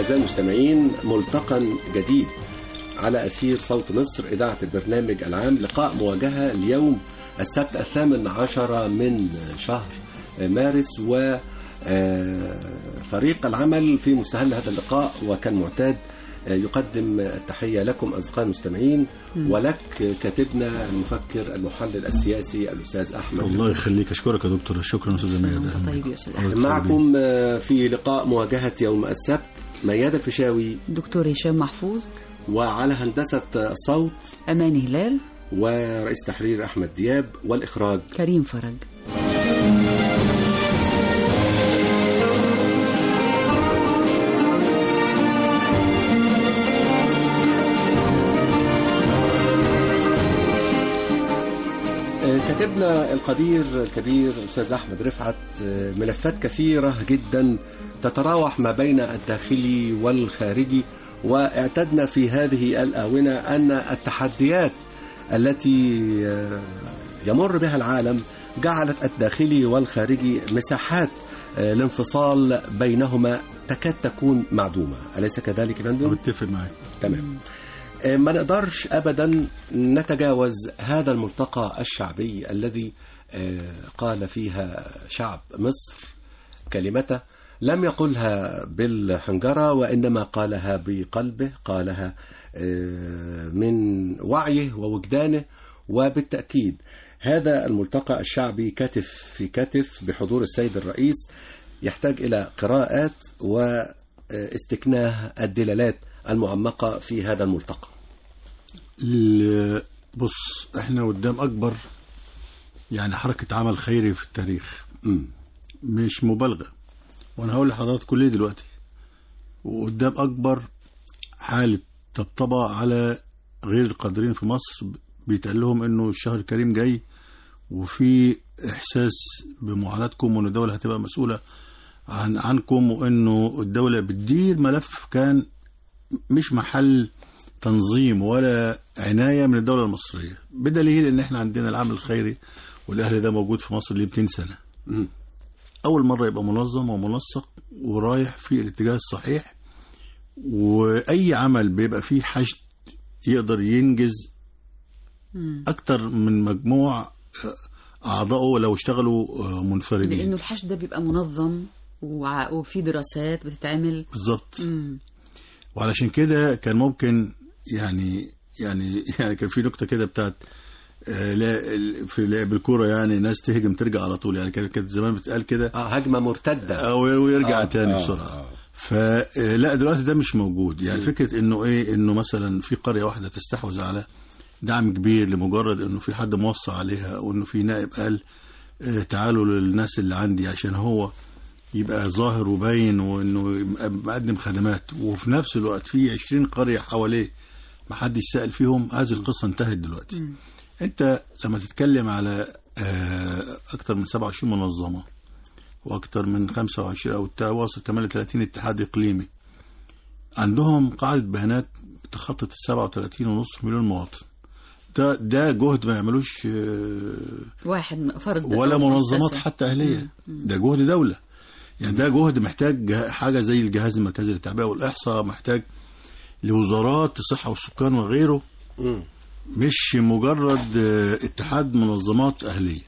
أعزائي المستمعين ملتقى جديد على أثير صوت مصر إذاعة البرنامج العام لقاء مواجهة اليوم السبت الثامن عشر من شهر مارس و فريق العمل في مستهل هذا اللقاء وكان معتاد يقدم التحية لكم أصدقائي المستمعين ولك كاتبنا المفكر المحلل السياسي الأستاذ أحمد الله يخليك أشكرك يا دكتور شكرا أستاذ ميادة طيب يا أستاذ أحمد معكم في لقاء مواجهة يوم السبت ميادة الفيشاوي دكتور هشام محفوظ وعلى هندسة الصوت أماني هلال ورئيس تحرير أحمد دياب والإخراج كريم فرج كاتبنا القدير الكبير الأستاذ أحمد رفعت ملفات كثيرة جدا تتراوح ما بين الداخلي والخارجي واعتدنا في هذه الآونة أن التحديات التي يمر بها العالم جعلت الداخلي والخارجي مساحات الانفصال بينهما تكاد تكون معدومة أليس كذلك يا فندم؟ متفق معك تمام ما نقدرش ابدا نتجاوز هذا الملتقى الشعبي الذي قال فيها شعب مصر كلمته لم يقلها بالحنجره وانما قالها بقلبه قالها من وعيه ووجدانه وبالتاكيد هذا الملتقى الشعبي كتف في كتف بحضور السيد الرئيس يحتاج الى قراءات واستكناه الدلالات المعمقة في هذا الملتقى بص احنا قدام اكبر يعني حركة عمل خيري في التاريخ م. مش مبالغة وانا هقول لحضراتكم ليه دلوقتي وقدام اكبر حالة طبطبة على غير القادرين في مصر بيتقال لهم انه الشهر الكريم جاي وفي احساس بمعاناتكم وان الدولة هتبقى مسؤولة عن عنكم وانه الدولة بتدير ملف كان مش محل تنظيم ولا عناية من الدولة المصرية بدليل ان احنا عندنا العمل الخيري والاهل ده موجود في مصر ل 200 سنة م. اول مرة يبقى منظم ومنسق ورايح في الاتجاه الصحيح واي عمل بيبقى فيه حشد يقدر ينجز اكتر من مجموع اعضائه لو اشتغلوا منفردين لانه الحشد ده بيبقى منظم وفي دراسات بتتعمل بالظبط وعلشان كده كان ممكن يعني يعني يعني كان في نكته كده بتاعت لا في لعب الكوره يعني ناس تهجم ترجع على طول يعني كانت زمان بتقال كده اه هجمه مرتده او ويرجع آه تاني آه بسرعه آه. فلا دلوقتي ده مش موجود يعني فكره انه ايه انه مثلا في قريه واحده تستحوذ على دعم كبير لمجرد انه في حد موصى عليها او انه في نائب قال تعالوا للناس اللي عندي عشان هو يبقى ظاهر وباين وانه مقدم خدمات وفي نفس الوقت في 20 قريه حواليه ما حدش سأل فيهم هذه القصه انتهت دلوقتي م. انت لما تتكلم على اكتر من 27 منظمه واكتر من 25 او تواصل كمان ل 30 اتحاد اقليمي عندهم قاعده بيانات تخطط ال 37.5 مليون مواطن ده ده جهد ما يعملوش واحد فرد ولا منظمات حتى اهليه ده جهد دوله يعني ده جهد محتاج حاجة زي الجهاز المركزي للتعبئة والإحصاء محتاج لوزارات الصحة والسكان وغيره م. مش مجرد اتحاد منظمات أهلية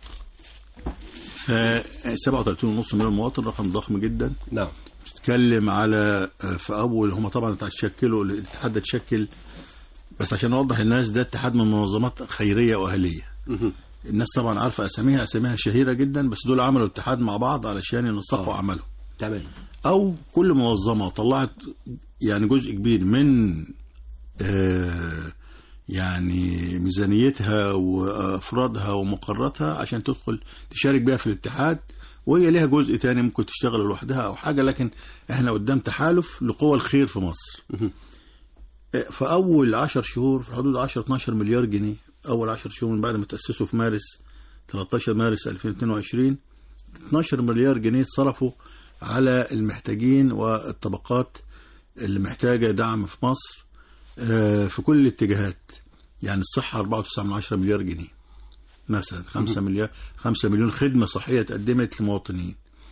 ف 37.5 مليون مواطن رقم ضخم جدا نعم تتكلم على في أول هم طبعا تشكلوا الاتحاد ده تشكل بس عشان نوضح الناس ده اتحاد من منظمات خيرية وأهلية م. الناس طبعا عارفه اساميها اساميها شهيره جدا بس دول عملوا اتحاد مع بعض علشان ينسقوا اعمالهم تمام او كل منظمه طلعت يعني جزء كبير من آه يعني ميزانيتها وافرادها ومقراتها عشان تدخل تشارك بيها في الاتحاد وهي ليها جزء تاني ممكن تشتغل لوحدها او حاجه لكن احنا قدام تحالف لقوى الخير في مصر في اول 10 شهور في حدود 10 12 مليار جنيه اول 10 شهور من بعد ما تاسسوا في مارس 13 مارس 2022 12 مليار جنيه اتصرفوا على المحتاجين والطبقات اللي محتاجه دعم في مصر في كل الاتجاهات يعني الصحه 4.9 مليار جنيه مثلا 5 مليار 5 مليون خدمه صحيه اتقدمت للمواطنين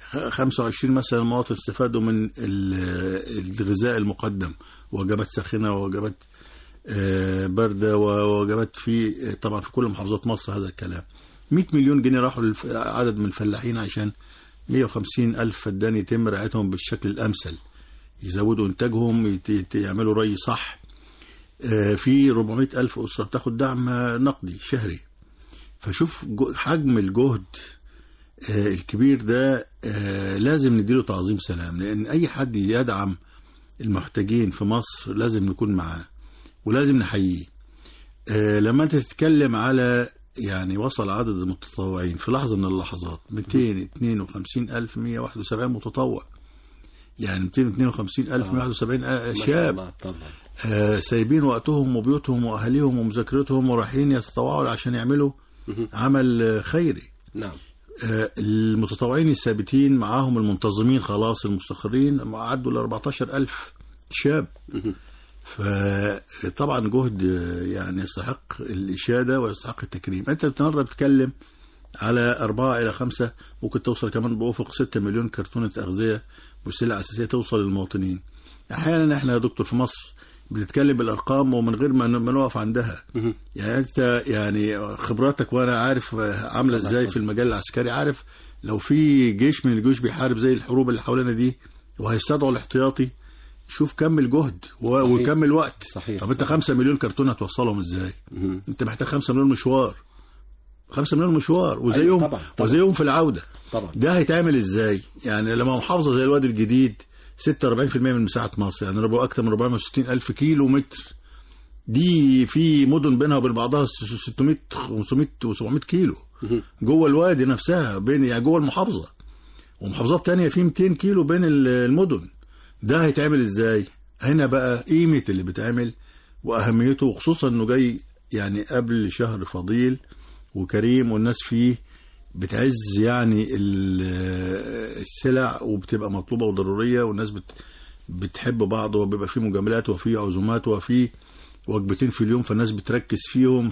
25 مثلا مواطن استفادوا من ال- الغذاء المقدم وجبات ساخنه ووجبات آه، بارده ووجبات في طبعا في كل محافظات مصر هذا الكلام 100 مليون جنيه راحوا لعدد من الفلاحين عشان 150 ألف فدان يتم رعايتهم بالشكل الأمثل يزودوا إنتاجهم يت- يت- يعملوا ري صح آه، في 400 ألف أسرة بتاخد دعم آه، نقدي شهري فشوف جو- حجم الجهد آه، الكبير ده آه، لازم نديله تعظيم سلام لأن أي حد يدعم المحتاجين في مصر لازم نكون معاه ولازم نحييه آه، لما انت تتكلم على يعني وصل عدد المتطوعين في لحظة من اللحظات 252 ألف 171 متطوع يعني 252 ألف آه. 171 آه، ما شاء شاب الله طبعا آه، سايبين وقتهم وبيوتهم وأهاليهم ومذاكرتهم ورايحين يتطوعوا عشان يعملوا مهم. عمل آه، خيري نعم آه، المتطوعين الثابتين معاهم المنتظمين خلاص المستقرين عدوا ل 14 ألف شاب مهم. فطبعا جهد آه، يعني يستحق الإشادة ويستحق التكريم أنت النهارده بتتكلم على أربعة إلى خمسة ممكن توصل كمان بأفق ستة مليون كرتونة أغذية وسلع أساسية توصل للمواطنين أحيانا إحنا يا دكتور في مصر بنتكلم بالأرقام ومن غير ما ما نقف عندها مهم. يعني انت يعني خبراتك وانا عارف عامله ازاي في المجال العسكري عارف لو في جيش من الجيوش بيحارب زي الحروب اللي حوالينا دي وهيستدعوا الاحتياطي شوف كم الجهد و- صحيح. وكم الوقت صحيح. طب انت خمسة مليون كرتون هتوصلهم ازاي مهم. انت محتاج خمسة مليون مشوار خمسة مليون مشوار وزيهم طبعا، طبعا. وزيهم في العودة طبعا ده هيتعمل ازاي يعني لما محافظة زي الوادي الجديد 46% من مساحة مصر يعني ربع أكثر من 460 ألف كيلو متر دي في مدن بينها وبين بعضها 600 500 و700 كيلو مهم. جوه الوادي نفسها بين يعني جوه المحافظة ومحافظات تانية في 200 كيلو بين ال- المدن ده هيتعمل ازاي هنا بقى قيمة اللي بيتعمل وأهميته وخصوصا انه جاي يعني قبل شهر فضيل وكريم والناس فيه بتعز يعني ال- السلع وبتبقى مطلوبة وضرورية والناس بت بتحب بعض وبيبقى في مجاملات وفي عزومات وفي وجبتين في اليوم فالناس بتركز فيهم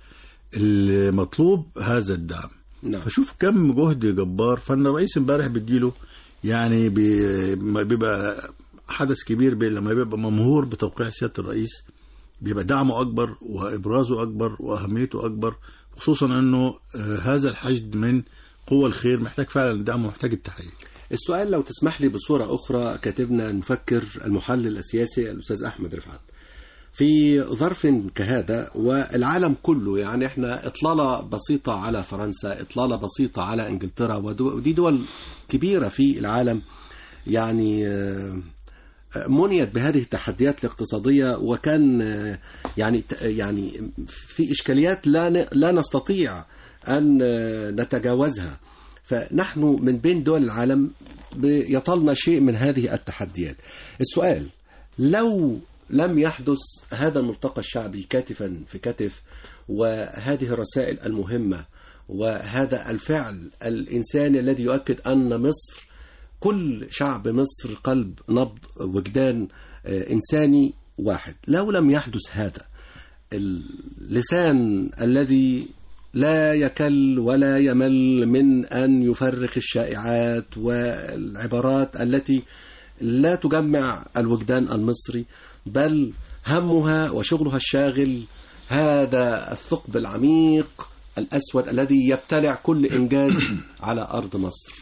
فالمطلوب هذا الدعم نعم فشوف كم جهد جبار فان الرئيس امبارح بتجيله يعني بي- ما بيبقى حدث كبير بي لما بيبقى ممهور بتوقيع سياده الرئيس بيبقى دعمه اكبر وابرازه اكبر واهميته اكبر خصوصا انه آه، هذا الحشد من قوى الخير محتاج فعلا الدعم ومحتاج التحيه السؤال لو تسمح لي بصورة أخرى كاتبنا المفكر المحلل السياسي الأستاذ أحمد رفعت في ظرف كهذا والعالم كله يعني احنا إطلالة بسيطة على فرنسا إطلالة بسيطة على إنجلترا ودو- ودي دول كبيرة في العالم يعني آه، منيت بهذه التحديات الاقتصادية وكان آه، يعني يعني في إشكاليات لا ن- لا نستطيع أن آه، نتجاوزها فنحن من بين دول العالم يطالنا شيء من هذه التحديات السؤال لو لم يحدث هذا الملتقى الشعبي كتفا في كتف وهذه الرسائل المهمة وهذا الفعل الإنساني الذي يؤكد أن مصر كل شعب مصر قلب نبض وجدان آه، إنساني واحد لو لم يحدث هذا اللسان الذي لا يكل ولا يمل من أن يفرق الشائعات والعبارات التي لا تجمع الوجدان المصري بل همها وشغلها الشاغل هذا الثقب العميق الأسود الذي يبتلع كل إنجاز على أرض مصر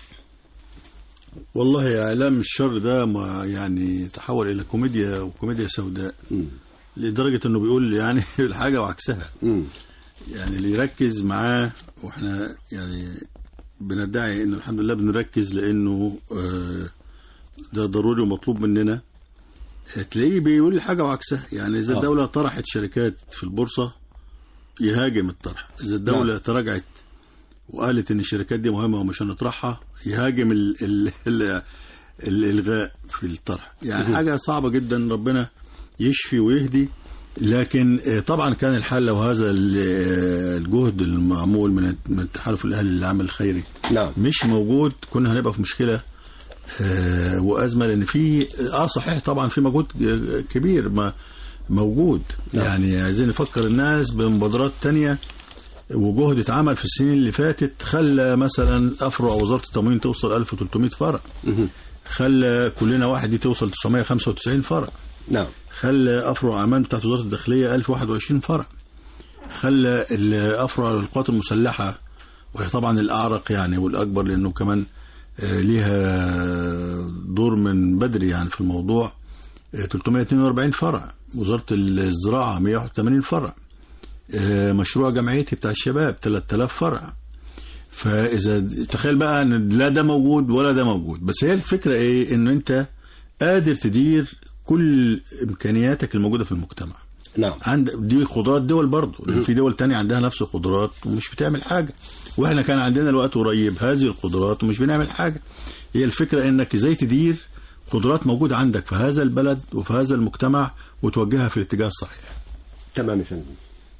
والله اعلام الشر ده ما يعني تحول الى كوميديا وكوميديا سوداء مم. لدرجه انه بيقول يعني الحاجه وعكسها مم. يعني اللي يركز معاه واحنا يعني بندعي ان الحمد لله بنركز لانه آه، ده ضروري ومطلوب مننا تلاقيه بيقول حاجه وعكسها يعني اذا آه. الدوله طرحت شركات في البورصه يهاجم الطرح اذا الدوله نعم. تراجعت وقالت ان الشركات دي مهمه ومش هنطرحها يهاجم ال ال ال الالغاء في الطرح يعني مهم. حاجه صعبه جدا ربنا يشفي ويهدي لكن آه، طبعا كان الحل لو هذا ال- آه، الجهد المعمول من من التحالف الاهلي للعمل الخيري نعم مش موجود كنا هنبقى في مشكله آه، وازمه لان في اه صحيح طبعا في مجهود آه، كبير ما موجود نعم. يعني عايزين نفكر الناس بمبادرات تانية وجهد اتعمل في السنين اللي فاتت خلى مثلا افرع وزاره التموين توصل 1300 فرع مهم. خلى كلنا واحد دي توصل 995 فرع نعم خلى افرع امان بتاعت وزاره الداخليه 1021 فرع خلى الافرع القوات المسلحه وهي طبعا الاعرق يعني والاكبر لانه كمان آه، ليها دور من بدري يعني في الموضوع آه، 342 فرع وزاره الزراعه 181 فرع آه، مشروع جمعيتي بتاع الشباب 3000 فرع فاذا تخيل بقى ان لا ده موجود ولا ده موجود بس هي الفكره ايه انه انت قادر تدير كل امكانياتك الموجوده في المجتمع نعم عند دي قدرات دول برضه لان في دول تانية عندها نفس القدرات ومش بتعمل حاجه واحنا كان عندنا الوقت قريب هذه القدرات ومش بنعمل حاجه هي الفكره انك ازاي تدير قدرات موجوده عندك في هذا البلد وفي هذا المجتمع وتوجهها في الاتجاه الصحيح تمام يا فندم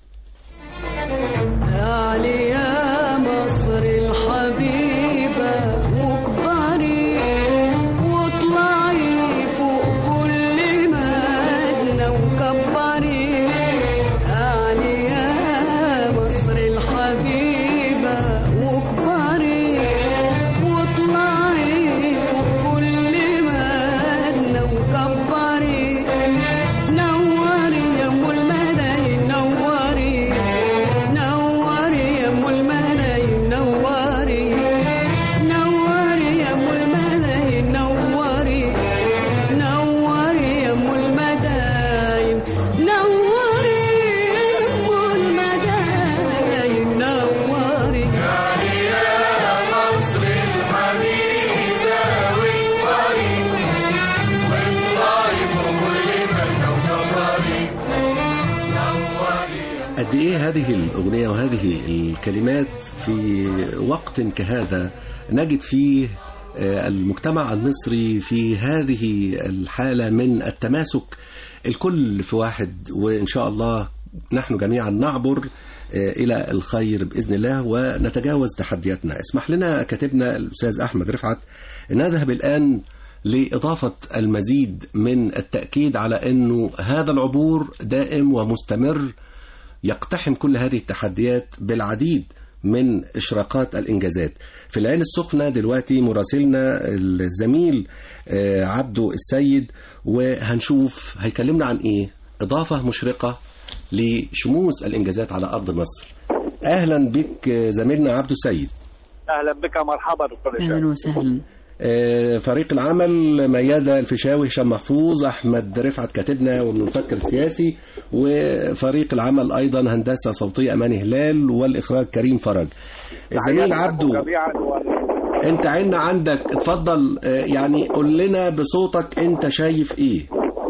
علي يا مصر الحبيبة واكبري واطلعي فوق كل مدنة وكبري علي يا مصر الحبيبة واكبري واطلعي فوق كل مدنة وكبري نوري يا ام المدايين نوري نوري يا ام الملايين نوري نوري يا ام الملايين نوري نوري يا ام المدايين نوري يا ام المدايين نوري قد ايه هذه الاغنيه وهذه الكلمات في وقت كهذا نجد فيه آه، المجتمع المصري في هذه الحاله من التماسك الكل في واحد وان شاء الله نحن جميعا نعبر آه، الى الخير باذن الله ونتجاوز تحدياتنا اسمح لنا كاتبنا الاستاذ احمد رفعت نذهب الان لإضافة المزيد من التأكيد على أنه هذا العبور دائم ومستمر يقتحم كل هذه التحديات بالعديد من إشراقات الإنجازات في العين السخنة دلوقتي مراسلنا الزميل آه، عبده السيد وهنشوف هيكلمنا عن إيه إضافة مشرقة لشموس الإنجازات على أرض مصر أهلا بك آه، زميلنا عبده السيد اهلا بك مرحبا دكتور اهلا هشام وسهلا آه، فريق العمل ميادة الفيشاوي هشام محفوظ أحمد رفعت كاتبنا ومن المفكر السياسي وفريق العمل أيضا هندسة صوتية أماني هلال والإخراج كريم فرج الزميل تحياتي عبده لكم جميعا و- أنت عنا عندك اتفضل آه، يعني قول لنا بصوتك أنت شايف إيه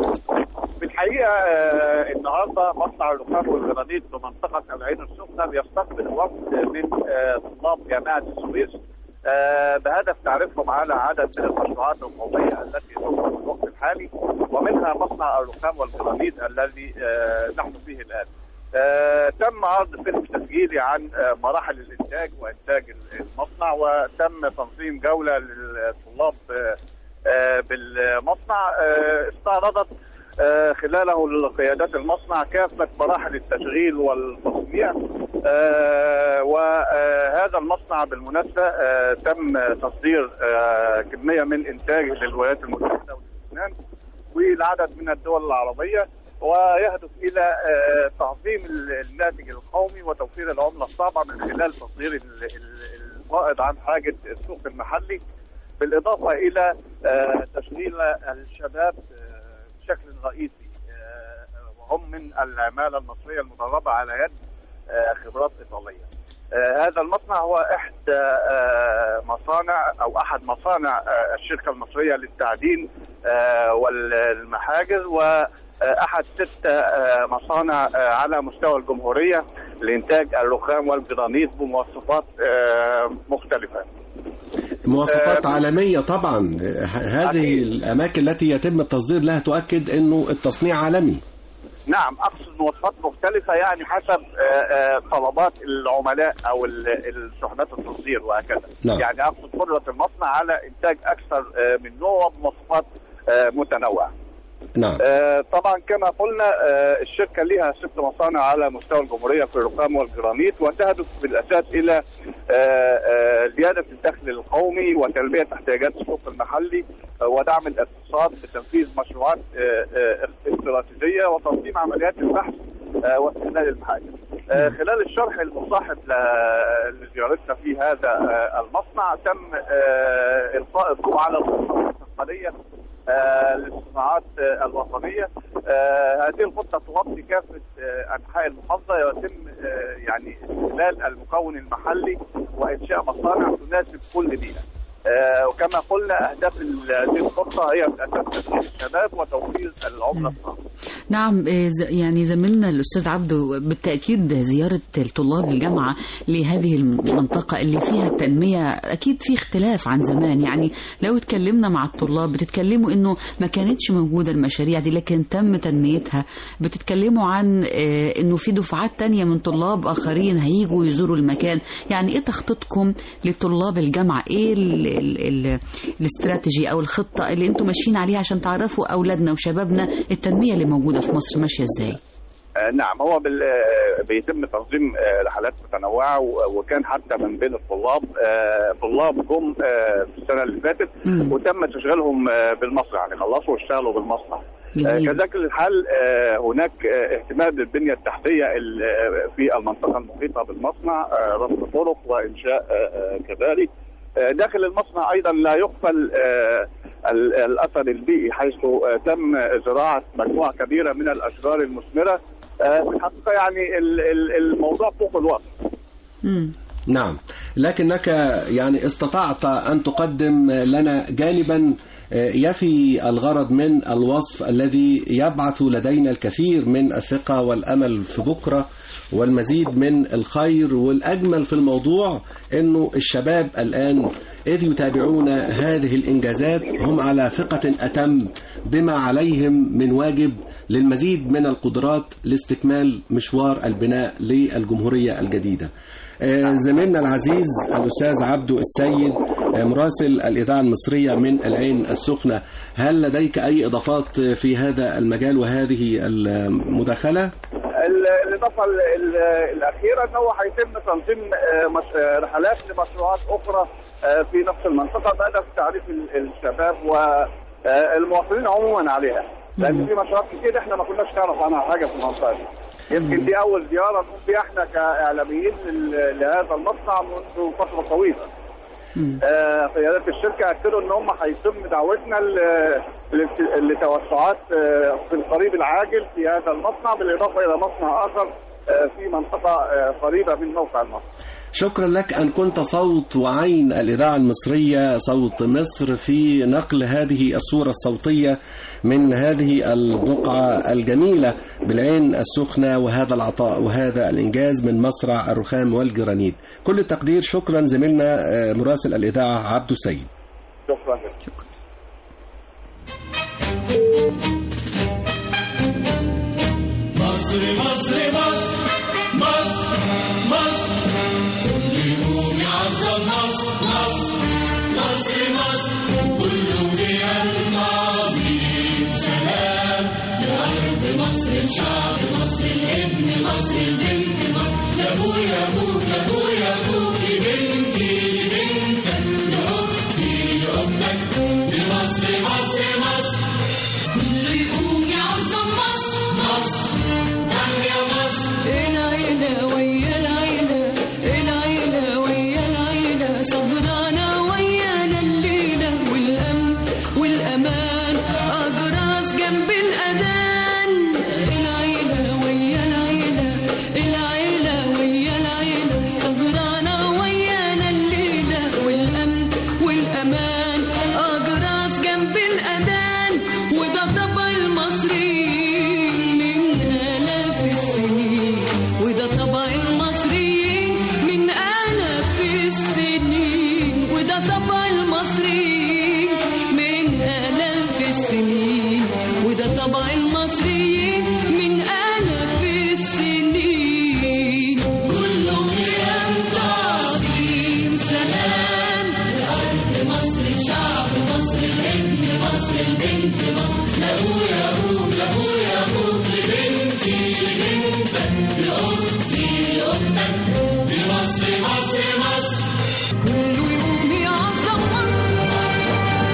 في الحقيقه آه، النهارده مصنع الرخام والجرانيت بمنطقه العين السخنه بيستقبل وفد من آه، طلاب جامعه السويس آه، بهدف تعريفهم على عدد من المشروعات القوميه التي تقوم في الوقت الحالي ومنها مصنع الرخام والجرانيت الذي آه، نحن فيه الان. آه، تم عرض فيلم تسجيلي عن آه، مراحل الانتاج وانتاج المصنع وتم تنظيم جوله للطلاب آه، آه، بالمصنع آه، استعرضت آه، خلاله قيادات المصنع كافة مراحل التشغيل والتصنيع آه، وهذا المصنع بالمناسبة آه، تم تصدير آه، كمية من إنتاج للولايات المتحدة واللبنان والعدد من الدول العربية ويهدف إلى آه، تعظيم الناتج القومي وتوفير العملة الصعبة من خلال تصدير ال- ال- الفائض عن حاجة السوق المحلي بالإضافة إلى آه، تشغيل الشباب آه، بشكل رئيسي آه، وهم من العمالة المصرية المدربة على يد آه، خبرات إيطالية آه، هذا المصنع هو إحدى آه، مصانع أو أحد مصانع آه، الشركة المصرية للتعدين آه، والمحاجر وأحد ست آه، مصانع آه، على مستوى الجمهورية لإنتاج الرخام والجرانيت بمواصفات آه، مختلفة مواصفات آه، عالمية طبعا ه- هذه أكيد. الأماكن التي يتم التصدير لها تؤكد أنه التصنيع عالمي نعم اقصد مواصفات مختلفه يعني حسب آه، آه، طلبات العملاء او ال- الشحنات التصدير وهكذا نعم. يعني اقصد قدره المصنع على انتاج اكثر آه، من نوع بمواصفات آه، متنوعه نعم آه، طبعا كما قلنا آه، الشركه لها ست مصانع على مستوى الجمهوريه في الرخام والجرانيت وتهدف بالاساس الى آه، آه، زياده الدخل القومي وتلبيه احتياجات السوق المحلي آه، ودعم الاقتصاد بتنفيذ مشروعات آه، آه، استراتيجيه وتنظيم عمليات البحث آه، واستغلال المحاجر. آه، خلال الشرح المصاحب ل- لزيارتنا في هذا آه، المصنع تم آه، القاء الضوء على الخطه المستقبليه آه، للصناعات آه، الوطنيه آه، هذه الخطه تغطي كافه آه، انحاء المحافظه ويتم آه، يعني استغلال المكون المحلي وانشاء مصانع تناسب كل بيئه آه، وكما قلنا اهداف ال- هذه الخطه هي بالاساس تشغيل الشباب وتوفير العمله الصعبه نعم آه، ز- يعني زميلنا الأستاذ عبده بالتأكيد زيارة الطلاب الجامعة لهذه المنطقة اللي فيها التنمية أكيد في اختلاف عن زمان يعني لو اتكلمنا مع الطلاب بتتكلموا إنه ما كانتش موجودة المشاريع دي لكن تم تنميتها بتتكلموا عن آه، إنه في دفعات تانية من طلاب آخرين هيجوا يزوروا المكان يعني إيه تخطيطكم لطلاب الجامعة إيه ال ال ال الاستراتيجي أو الخطة اللي أنتم ماشيين عليها عشان تعرفوا أولادنا وشبابنا التنمية اللي موجودة في مصر ماشية إزاي آه، نعم هو بال... آه، بيتم تنظيم آه، رحلات متنوعه و- وكان حتى من بين الطلاب آه، طلاب جم آه، في السنه اللي فاتت مم. وتم تشغيلهم آه، بالمصنع يعني خلصوا واشتغلوا بالمصنع آه، جميل. كذلك الحال آه، هناك آه، اهتمام بالبنيه التحتيه ال- آه، في المنطقه المحيطه بالمصنع آه، رصف طرق وانشاء آه، آه، كباري آه، داخل المصنع ايضا لا يغفل آه، ال- الاثر البيئي حيث آه، تم زراعه مجموعه كبيره من الاشجار المثمره آه، في الحقيقه يعني ال- ال- الموضوع فوق الوصف مم. نعم لكنك يعني استطعت أن تقدم لنا جانبا يفي الغرض من الوصف الذي يبعث لدينا الكثير من الثقة والأمل في بكرة والمزيد من الخير والأجمل في الموضوع أنه الشباب الآن إذ يتابعون هذه الإنجازات هم على ثقة أتم بما عليهم من واجب للمزيد من القدرات لاستكمال مشوار البناء للجمهورية الجديدة آه، زميلنا العزيز الأستاذ عبدو السيد آه، مراسل الإذاعة المصرية من العين السخنة هل لديك أي إضافات في هذا المجال وهذه المداخلة؟ ال- الاضافه ال- ال- الاخيره ان هو هيتم تنظيم آه، مش- آه، رحلات لمشروعات اخرى آه، في نفس المنطقه بهدف تعريف ال- الشباب والمواطنين عموما عليها لان في مشروعات كتير احنا ما كناش نعرف عنها حاجه في المنطقه دي يمكن دي اول زياره نقوم بيها احنا كاعلاميين لل- لهذا المصنع منذ فتره طويله مم. آه، قيادات الشركه اكدوا ان هم هيتم دعوتنا ل- لت- لتوسعات آه، في القريب العاجل في هذا المصنع بالاضافه الى مصنع اخر آه، في منطقه آه، قريبه من موقع المصنع. شكرا لك أن كنت صوت وعين الإذاعة المصرية صوت مصر في نقل هذه الصورة الصوتية من هذه البقعة الجميلة بالعين السخنة وهذا العطاء وهذا الإنجاز من مصرع الرخام والجرانيت كل التقدير شكرا زميلنا آه، مراسل الإذاعة عبدو سيد شكرا جزيلا. مصر مصر مصر مصر مصر كل يوم يعظم مصر مصر مصر مصر كله بقلب عظيم سلام لأرض مصر لشعب مصر الابن مصر البنت مصر لأبويا أبوك لأبويا أبوك لبنتي لبنتك لأختي لأختك لمصر مصر مصر كله يقوم يعظم مصر مصر تحيا مصر العيلة ويا العيلة العيلة ويا العيلة سهرانة ويانا الليلة والأمن والأمان أجراس جنب الأذان العيلة ويا العيلة بنتك لأختي أختك دي مصر مصر مصر كله يقوم يعظم مصر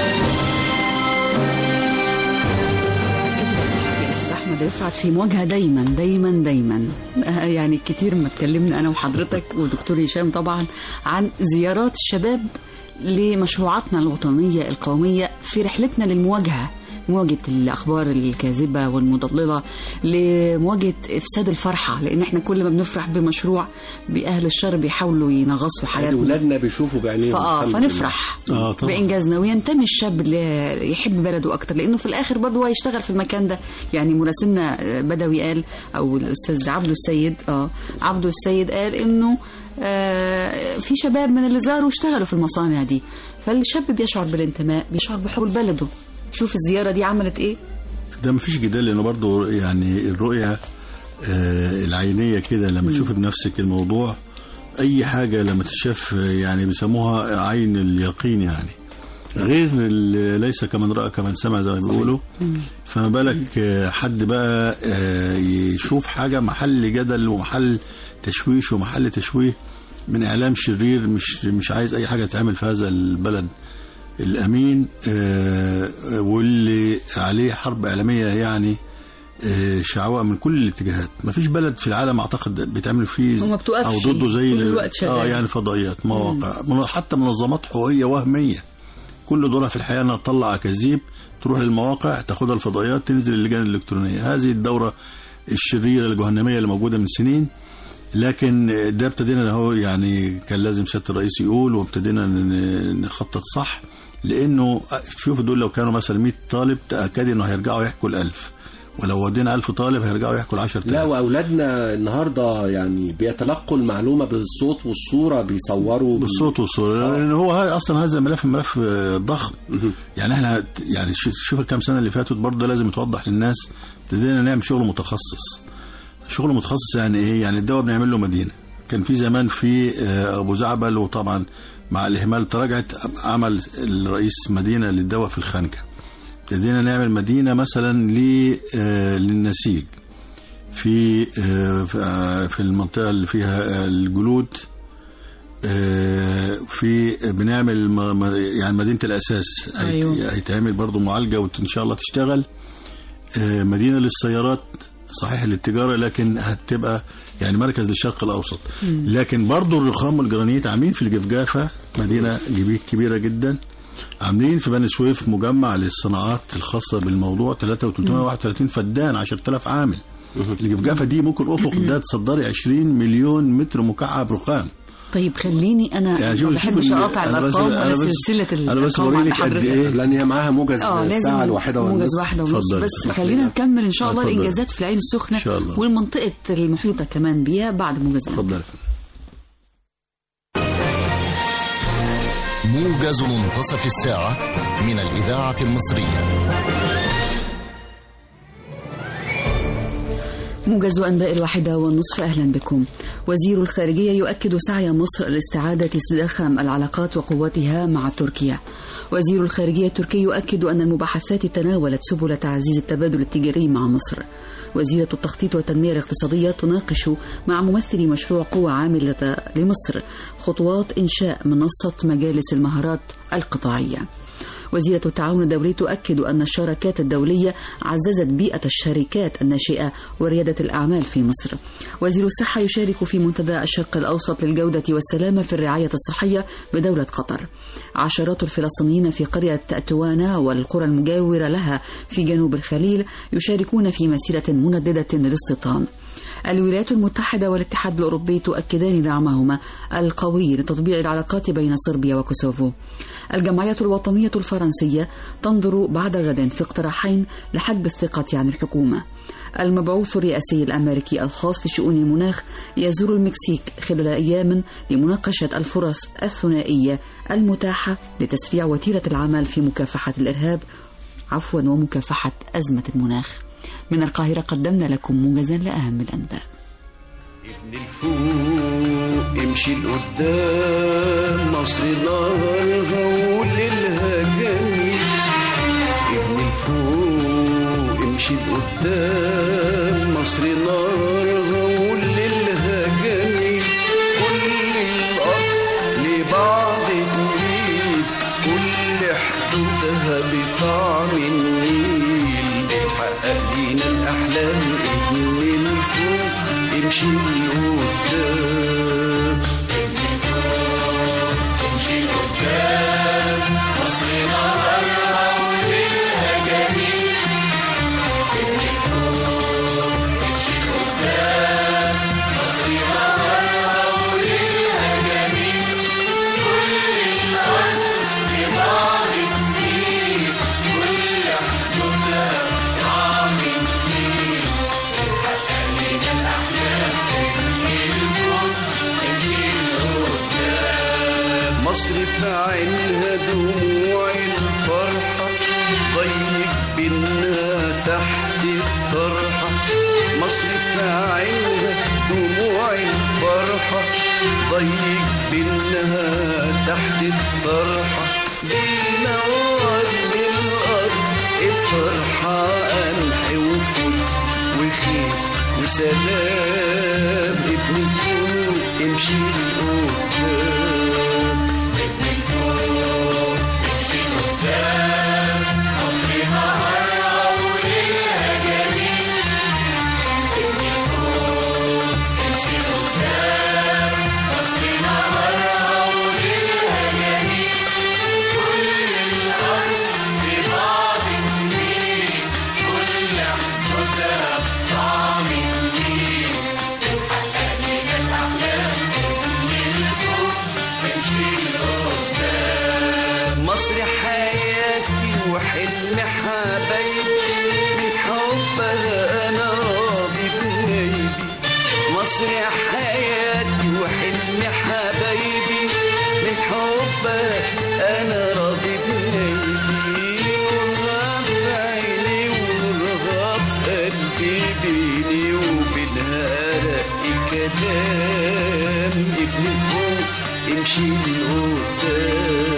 الأستاذ أحمد رفعت في مواجهة دايما دايما دايما آه، يعني كتير ما اتكلمنا أنا وحضرتك ودكتور هشام طبعا عن زيارات الشباب لمشروعاتنا الوطنية القومية في رحلتنا للمواجهة مواجهة الأخبار الكاذبة والمضللة لمواجهة إفساد الفرحة لأن احنا كل ما بنفرح بمشروع بأهل الشر بيحاولوا ينغصوا يعني حياتنا ولادنا بيشوفوا بعينيهم فاه الحمد لله. فنفرح اه طبعا بانجازنا وينتمي الشاب اللي يحب بلده اكتر لانه في الاخر برضه هو هيشتغل في المكان ده يعني مراسلنا بدوي قال او الاستاذ عبده السيد اه عبده السيد قال انه آه في شباب من اللي زاروا اشتغلوا في المصانع دي فالشاب بيشعر بالانتماء بيشعر بحب بلده شوف الزياره دي عملت ايه ده مفيش جدال لانه برضه يعني الرؤيه آه، العينيه كده لما تشوف بنفسك الموضوع اي حاجه لما تشاف آه، يعني بيسموها عين اليقين يعني غير ال- ليس كمن راى كمن سمع زي ما بيقولوا فما بالك آه، حد بقى آه، يشوف حاجه محل جدل ومحل تشويش ومحل تشويه من اعلام شرير مش مش عايز اي حاجه تعمل في هذا البلد الامين آه، واللي عليه حرب اعلاميه يعني آه، شعواء من كل الاتجاهات ما فيش بلد في العالم اعتقد بيتعمل فيه وما بتوقفش او ضده زي طول ال- الوقت شغال. اه يعني فضائيات مواقع من- حتى منظمات حقوقيه وهميه كل دورها في الحياه انها تطلع اكاذيب تروح للمواقع تاخدها الفضائيات تنزل اللجان الالكترونيه هذه الدوره الشريره الجهنميه اللي موجوده من سنين لكن ده ابتدينا اهو يعني كان لازم سياده الرئيس يقول وابتدينا ن- نخطط صح لانه شوف دول لو كانوا مثلا 100 طالب تاكدي انه هيرجعوا يحكوا الألف ولو ودينا 1000 طالب هيرجعوا يحكوا ال 10000 لا واولادنا النهارده يعني بيتلقوا المعلومه بالصوت والصوره بيصوروا بالصوت والصوره لان هو هاي اصلا هذا الملف ملف آه، ضخم يعني احنا يعني شوف شوف الكام سنه اللي فاتت برضه لازم يتوضح للناس ابتدينا نعمل شغل متخصص شغل متخصص يعني ايه يعني الدواء بنعمل له مدينه كان في زمان في آه، ابو زعبل وطبعا مع الاهمال تراجعت عمل الرئيس مدينه للدواء في الخنكه ابتدينا نعمل مدينه مثلا ل- آه، للنسيج في آه، في- آه، في المنطقه اللي فيها آه، الجلود آه، في بنعمل م- م- يعني مدينه الاساس هيت- أيوة. هيتعمل برضو معالجه وان شاء الله تشتغل آه، مدينه للسيارات صحيح للتجاره لكن هتبقى يعني مركز للشرق الاوسط لكن برضو الرخام والجرانيت عاملين في الجفجافه مدينه جبي- كبيره جدا عاملين في بني سويف مجمع للصناعات الخاصه بالموضوع 3331 فدان 10000 عامل الجفجافه دي ممكن افق ده تصدري 20 مليون متر مكعب رخام طيب خليني انا يعني ما شوف- بحبش شوف ال- اقاطع أنا بس- الارقام أنا ولا بس- سلسله أنا بس الارقام عند بوريلك قد حضرتك إيه لان هي معاها موجز اه لازم الساعه الواحده موجز والنصف واحدة ونص اتفضل. بس خلينا نكمل ان شاء الله اتفضل. الانجازات في العين السخنه إن شاء الله. والمنطقه المحيطه كمان بيها بعد موجزنا اتفضل يا فندم. موجز منتصف الساعة من الإذاعة المصرية موجز أنباء الواحدة والنصف أهلا بكم وزير الخارجية يؤكد سعي مصر لاستعادة استداخم العلاقات وقوتها مع تركيا وزير الخارجية التركي يؤكد أن المباحثات تناولت سبل تعزيز التبادل التجاري مع مصر وزيرة التخطيط والتنمية الاقتصادية تناقش مع ممثل مشروع قوة عاملة لمصر خطوات إنشاء منصة مجالس المهارات القطاعية وزيرة التعاون الدولي تؤكد أن الشراكات الدولية عززت بيئة الشركات الناشئة وريادة الأعمال في مصر. وزير الصحة يشارك في منتدى الشرق الأوسط للجودة والسلامة في الرعاية الصحية بدولة قطر. عشرات الفلسطينيين في قرية توانا والقرى المجاورة لها في جنوب الخليل يشاركون في مسيرة منددة للاستيطان. الولايات المتحدة والاتحاد الأوروبي تؤكدان دعمهما القوي لتطبيع العلاقات بين صربيا وكوسوفو. الجمعية الوطنية الفرنسية تنظر بعد غد في اقتراحين لحجب الثقة عن الحكومة. المبعوث الرئاسي الأمريكي الخاص لشؤون المناخ يزور المكسيك خلال أيام لمناقشة الفرص الثنائية المتاحة لتسريع وتيرة العمل في مكافحة الإرهاب عفوا ومكافحة أزمة المناخ. من القاهرة قدمنا لكم موجزا لأهم الأنباء. ابن الفوق امشي لقدام مصر نهارها وليلها جميل ابن الفوق امشي لقدام مصر نارها وليلها جميل كل الأرض لبعض تميل كل حدودها بطعم النيل بتحقق لينا الأحلام ابن الفوق امشي لقدام مصر في عينها دموع الفرحة ضيق بينها تحت الطرحة مصر في عينها دموع الفرحة ضيق بينها تحت الطرحة بالنوار من الأرض الطرحة قمح وفل وخير وسلام ابن الفوق امشي لقدام مصر حياتي وحلم حبايبي من حبها انا راضي بنيبي مصر حياتي وحلم حبايبي من حبها انا راضي بنيبي نورها في عيني ونورها في قلبي بيني وبينها رق كلام ابن فوق امشي لقدام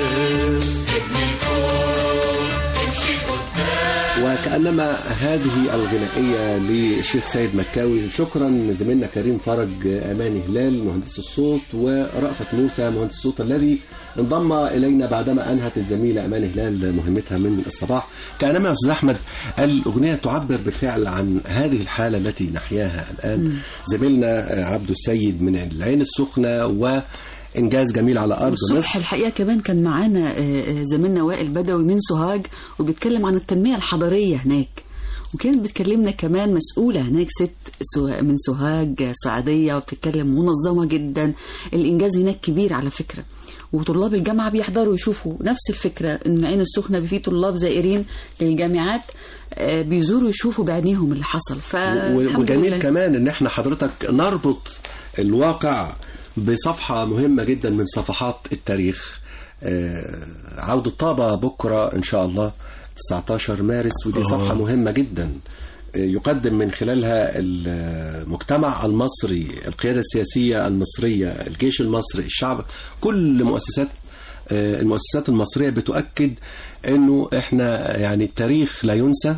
وكأنما هذه الغنائية للشيخ سيد مكاوي شكرا زميلنا كريم فرج أماني هلال مهندس الصوت ورأفت موسى مهندس الصوت الذي انضم إلينا بعدما أنهت الزميلة أماني هلال مهمتها من الصباح كأنما يا أستاذ أحمد الأغنية تعبر بالفعل عن هذه الحالة التي نحياها الآن زميلنا عبد السيد من العين السخنة وإنجاز جميل على أرض الصبح مصر الحقيقة كمان كان معانا آه، آه، زميلنا وائل بدوي من سوهاج وبيتكلم عن التنمية الحضرية هناك وكانت بتكلمنا كمان مسؤولة هناك ست سو- من سوهاج صعيدية وبتتكلم منظمة جدا الإنجاز هناك كبير على فكرة وطلاب الجامعة بيحضروا يشوفوا نفس الفكرة إن العين السخنة في طلاب زائرين للجامعات آه، بيزوروا يشوفوا بعينيهم اللي حصل و- فالحمد وجميل لله. كمان ان احنا حضرتك نربط الواقع بصفحة مهمة جدا من صفحات التاريخ آه، عودة طابة بكرة ان شاء الله 19 مارس ودي آه. صفحة مهمة جدا آه، يقدم من خلالها المجتمع المصري القيادة السياسية المصرية الجيش المصري الشعب كل مؤسسات آه، المؤسسات المصرية بتؤكد انه احنا يعني التاريخ لا ينسى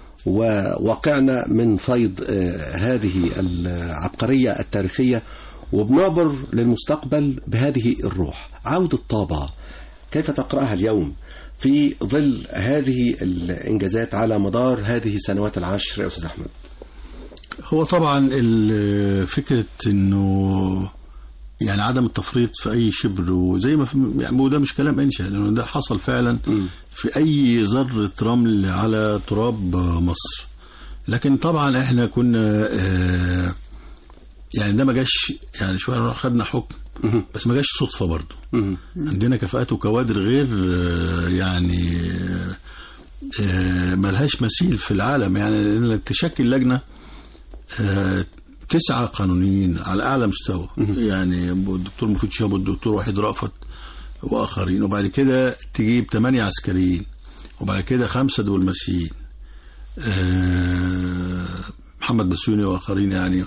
وواقعنا من فيض آه، هذه العبقرية التاريخية وبنعبر للمستقبل بهذه الروح عودة طابة كيف تقرأها اليوم في ظل هذه الإنجازات على مدار هذه السنوات العشر يا أستاذ أحمد هو طبعا ال- فكرة انه يعني عدم التفريط في اي شبر وزي ما في يعني وده مش كلام انشا لانه ده حصل فعلا في اي ذرة رمل على تراب مصر لكن طبعا احنا كنا آه، يعني ده ما جاش يعني شويه خدنا حكم بس ما جاش صدفه برضه عندنا كفاءات وكوادر غير آه، يعني آه، آه، ملهاش مثيل في العالم يعني انك تشكل لجنه آه، تسعة قانونيين على أعلى مستوى يعني الدكتور مفيد شاب والدكتور وحيد رأفت وآخرين وبعد كده تجيب ثمانية عسكريين وبعد كده خمسة دبلوماسيين آه، محمد بسيوني وآخرين يعني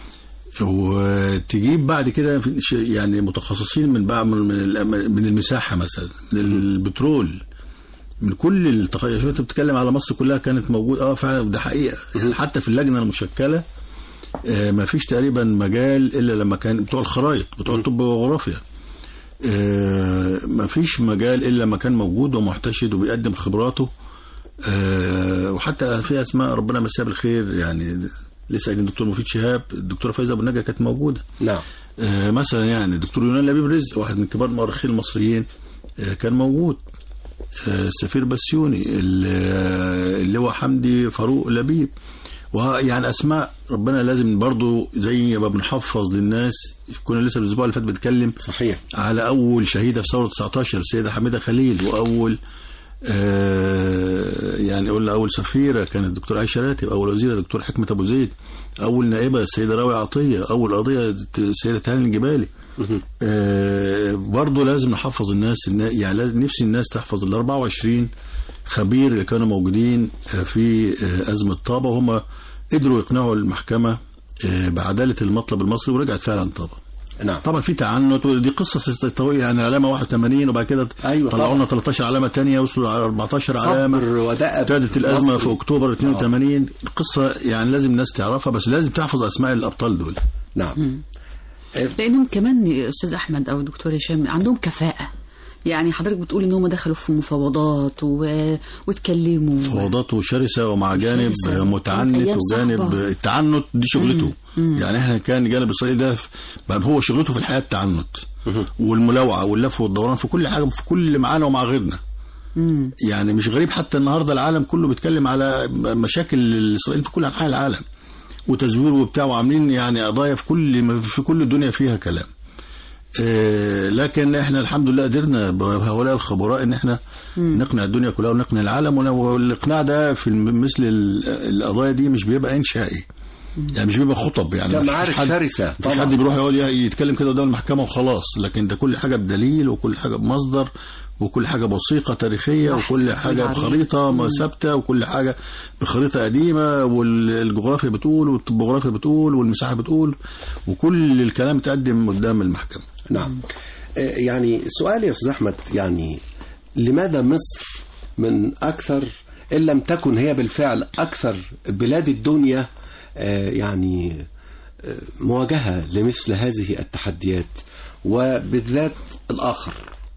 وتجيب بعد كده في- ش- يعني متخصصين من بعض من من من المساحة مثلا من البترول من كل التخيل شوف انت بتتكلم على مصر كلها كانت موجوده اه فعلا وده حقيقه يعني حتى في اللجنه المشكله آه ما فيش تقريبا مجال الا لما كان بتوع الخرايط بتوع الطب والجغرافيا آه ما فيش مجال الا لما كان موجود ومحتشد وبيقدم خبراته آه وحتى في اسماء ربنا يمسيها بالخير يعني لسه قايلين الدكتور مفيد شهاب الدكتوره فايزه ابو النجا كانت موجوده نعم آه، مثلا يعني الدكتور يونان لبيب رزق واحد من كبار المؤرخين المصريين آه، كان موجود آه، السفير بسيوني ال- آه، اللواء حمدي فاروق لبيب ويعني اسماء ربنا لازم برضو زي ما بنحفظ للناس كنا لسه الاسبوع اللي فات بنتكلم صحيح على اول شهيده في ثوره 19 السيده حميده خليل واول آه يعني قلنا اول سفيره كانت الدكتور عائشه راتب اول وزيره دكتور حكمه ابو زيد اول نائبه السيده راوي عطيه اول قضيه السيده تهاني الجبالي آه برضه لازم نحفظ الناس النا- يعني لازم نفسي الناس تحفظ ال 24 خبير اللي كانوا موجودين آه، في آه، ازمه طابه وهم قدروا يقنعوا المحكمه آه، بعداله المطلب المصري ورجعت فعلا طابه نعم طبعا في تعنت ودي قصه طويله يعني علامه 81 وبعد كده أيوة طلعوا طبعا. لنا 13 علامه ثانيه وصلوا على 14 علامه صبر ودأب ابتدت الازمه مصري. في اكتوبر 82 قصه يعني لازم الناس تعرفها بس لازم تحفظ اسماء الابطال دول نعم لانهم كمان يا استاذ احمد او دكتور هشام عندهم كفاءه يعني حضرتك بتقول ان هم دخلوا في مفاوضات و... واتكلموا فوضاته شرسه ومع جانب شرسة. متعنت أيام وجانب صعبة. التعنت دي شغلته يعني احنا كان جانب اسرائيل ده في- بقى هو شغلته في الحياه التعنت والملاوعه واللف والدوران في كل حاجه في كل معانا ومع غيرنا مم. يعني مش غريب حتى النهارده العالم كله بيتكلم على مشاكل الاسرائيليين في كل انحاء العالم وتزوير وبتاع وعاملين يعني قضايا في كل في كل الدنيا فيها كلام آه، لكن احنا الحمد لله قدرنا بهؤلاء الخبراء ان احنا نقنع الدنيا كلها ونقنع العالم ون- والاقناع ده في الم- مثل ال- القضايا دي مش بيبقى انشائي يعني مش بيبقى خطب يعني كان مفيش معارك حد- شرسة مفيش طبعا. حد بيروح يقعد يتكلم كده قدام المحكمه وخلاص لكن ده كل حاجه بدليل وكل حاجه بمصدر وكل حاجه بوثيقه تاريخيه بحث وكل حاجه بالعريض. بخريطه ما ثابته وكل حاجه بخريطه قديمه والجغرافيا بتقول والطبوغرافيا بتقول والمساحه بتقول وكل الكلام تقدم قدام المحكمه نعم آه، يعني سؤالي يا استاذ احمد يعني لماذا مصر من اكثر ان لم تكن هي بالفعل اكثر بلاد الدنيا آه، يعني آه، مواجهه لمثل هذه التحديات وبالذات الاخر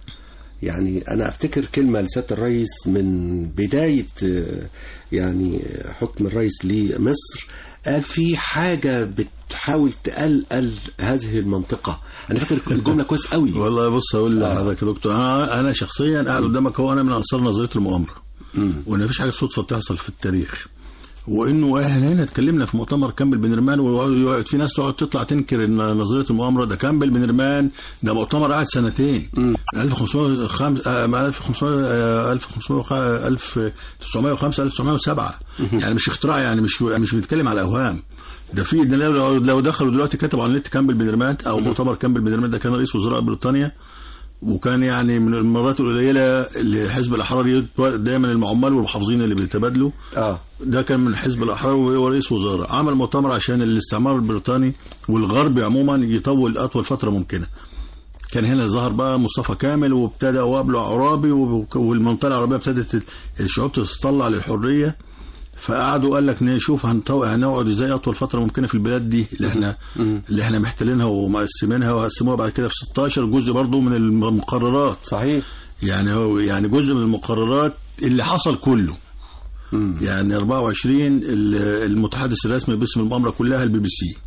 يعني انا افتكر كلمه لسياده الرئيس من بدايه آه، يعني حكم الرئيس لمصر قال في حاجه بتحاول تقلقل هذه المنطقه انا فاكر الجمله كويس قوي والله بص اقول آه. لحضرتك يا دكتور انا انا شخصيا قاعد قدامك هو انا من انصار نظريه المؤامره مم. وان مفيش حاجه صدفه بتحصل في التاريخ وانه احنا هنا اتكلمنا في مؤتمر كامبل بن رمان ويقعد في ناس تقعد تطلع تنكر ان نظريه المؤامره ده كامبل بن رمان ده مؤتمر قعد سنتين مم. 1500 خمس- آه، 1500 آه، 1500 1905 1907 يعني مش اختراع يعني مش مش بنتكلم على اوهام ده في ده لو لو دخلوا دلوقتي كتبوا على النت كامبل بن رمان او مؤتمر كامبل بن رمان ده كان رئيس وزراء بريطانيا وكان يعني من المرات القليله اللي حزب الاحرار يتو- دايما المعمال والمحافظين اللي بيتبادلوا اه ده كان من حزب الاحرار وهو رئيس وزراء عمل مؤتمر عشان الاستعمار البريطاني والغرب عموما يطول اطول فتره ممكنه كان هنا ظهر بقى مصطفى كامل وابتدى وقبله عرابي وب- والمنطقه العربيه ابتدت الشعوب تتطلع للحريه فقعدوا قال لك نشوف هنطو- هنقعد ازاي اطول فتره ممكنه في البلاد دي اللي احنا اللي احنا محتلينها ومقسمينها وقسموها بعد كده في 16 جزء برضو من المقررات صحيح يعني هو يعني جزء من المقررات اللي حصل كله مم. يعني 24 ال- المتحدث الرسمي باسم المؤامره كلها البي بي سي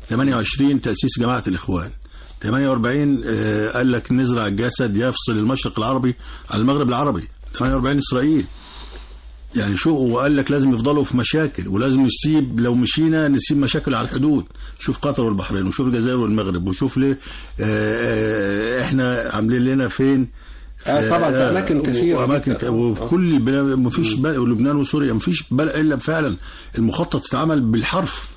28 تاسيس جماعه الاخوان 48 آه، قال لك نزرع الجسد يفصل المشرق العربي عن المغرب العربي 48 اسرائيل يعني شو وقال لك لازم يفضلوا في مشاكل ولازم نسيب لو مشينا نسيب مشاكل على الحدود شوف قطر والبحرين وشوف الجزائر والمغرب وشوف ليه آه، آه، احنا عاملين لنا فين آه، طبعا في أماكن كثيرة واماكن جداً. وفي كل البلاد مفيش بلد ولبنان وسوريا مفيش بلد الا فعلا المخطط اتعمل بالحرف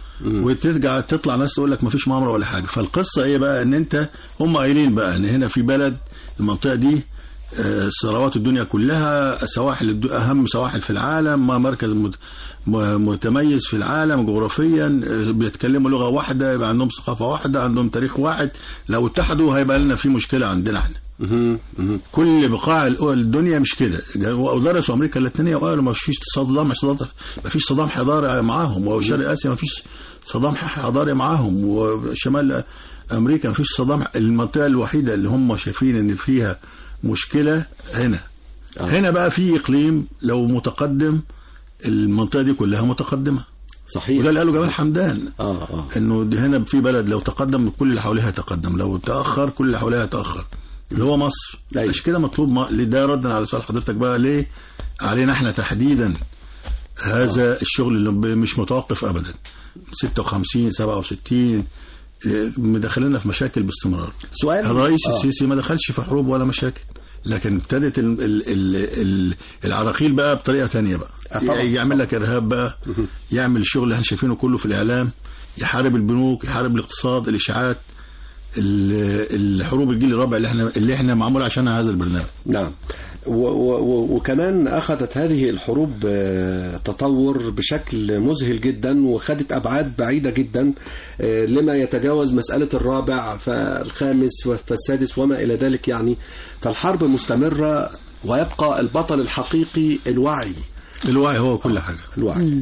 وترجع تطلع ناس تقول لك مفيش مؤامره ولا حاجه فالقصه ايه بقى ان انت هم قايلين بقى ان هنا في بلد المنطقه دي آه، ثروات الدنيا كلها سواحل الد- اهم سواحل في العالم ما مركز مت- م- متميز في العالم جغرافيا آه، بيتكلموا لغه واحده يبقى عندهم ثقافه واحده عندهم تاريخ واحد لو اتحدوا هيبقى لنا في مشكله عندنا احنا مهم. مهم. كل بقاع الأو- الدنيا مش كده ودرسوا امريكا اللاتينيه وقالوا ما فيش صدام صدام ما فيش صدام حضاري معاهم وشرق اسيا ما فيش صدام حضاري معاهم وشمال امريكا ما فيش صدام المنطقه الوحيده اللي هم شايفين ان فيها مشكله هنا آه. هنا بقى في اقليم لو متقدم المنطقه دي كلها متقدمه صحيح وده اللي قاله جمال حمدان اه اه انه دي هنا في بلد لو تقدم كل اللي حواليها يتقدم لو تاخر كل اللي حواليها يتاخر اللي هو مصر أيوة. مش كده مطلوب ما... ده ردا على سؤال حضرتك بقى ليه علينا احنا تحديدا هذا الشغل اللي ب- مش متوقف ابدا 56 67 إيه، مدخلنا في مشاكل باستمرار سؤال الرئيس آه. السيسي ما دخلش في حروب ولا مشاكل لكن ابتدت ال ال ال ال العراقيل بقى بطريقه تانية بقى آه طبعا. يعمل لك ارهاب بقى يعمل الشغل اللي احنا شايفينه كله في الاعلام يحارب البنوك يحارب الاقتصاد الاشاعات ال- الحروب الجيل الرابع اللي احنا اللي احنا معمول عشانها هذا البرنامج نعم و و و وكمان أخذت هذه الحروب آه، تطور بشكل مذهل جدا وخدت أبعاد بعيدة جدا آه، لما يتجاوز مسألة الرابع فالخامس فالسادس وما إلى ذلك يعني فالحرب مستمرة ويبقى البطل الحقيقي الوعي الوعي هو كل حاجه الوعي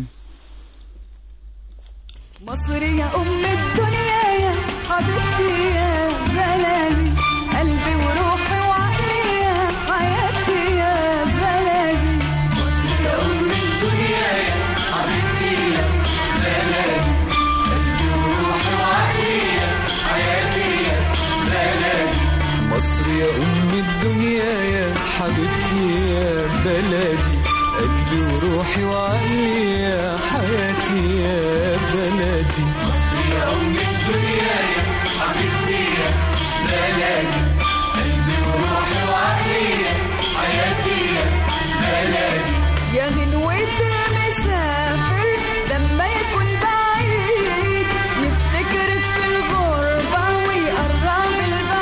مصر يا أم الدنيا يا حبيبتي يا بلدي قلبي وروحي وعقلي يا حياتي يا بلدي مصر يا أم الدنيا يا حبيبتي يا بلدي قلبي وروحي وعقلي يا حياتي يا بلدي مصر يا أم الدنيا يا حبيبتي يا بلدي قلبي وروحي وعقلي يا حياتي يا بلدي مصر يا أم الدنيا يا حبيبتي يا بلدي قلبي وروحي وعقلي يا حياتي يا بلدي يا غنوة المسافر لما يكون بعيد يفتكرك في الغربة ويقرب